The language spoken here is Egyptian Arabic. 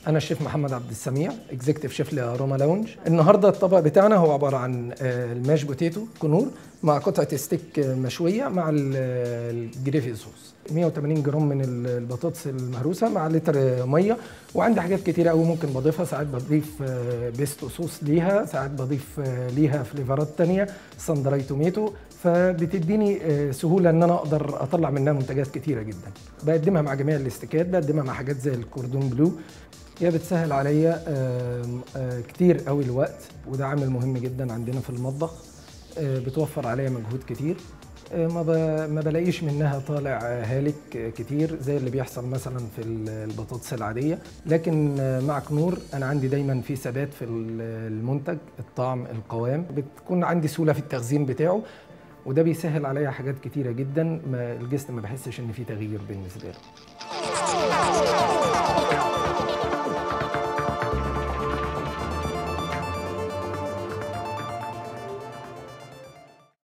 انا الشيف محمد عبد السميع اكزيكتيف شيف لروما لاونج النهارده الطبق بتاعنا هو عباره عن آه، الماش بوتيتو كنور مع قطعه ستيك مشويه مع ال- الجريفي صوص 180 جرام من ال- البطاطس المهروسه مع لتر ميه وعندي حاجات كتيره قوي ممكن بضيفها ساعات بضيف آه، بيستو صوص ليها ساعات بضيف آه، ليها فليفرات تانية ساندراي توميتو فبتديني آه، سهوله ان انا اقدر اطلع منها منتجات كتيره جدا بقدمها مع جميع الاستيكات بقدمها مع حاجات زي الكوردون بلو هي بتسهل عليا آم، آه، كتير قوي الوقت وده عامل مهم جدا عندنا في المطبخ آه، بتوفر عليا مجهود كتير آه، ما ب- ما بلاقيش منها طالع آه، هالك آه، كتير زي اللي بيحصل مثلا في ال- البطاطس العاديه لكن آه، مع كنور انا عندي دايما في ثبات في ال- المنتج الطعم القوام بتكون عندي سهوله في التخزين بتاعه وده بيسهل عليا حاجات كتيره جدا ما الجسم ما بحسش ان في تغيير بالنسبه له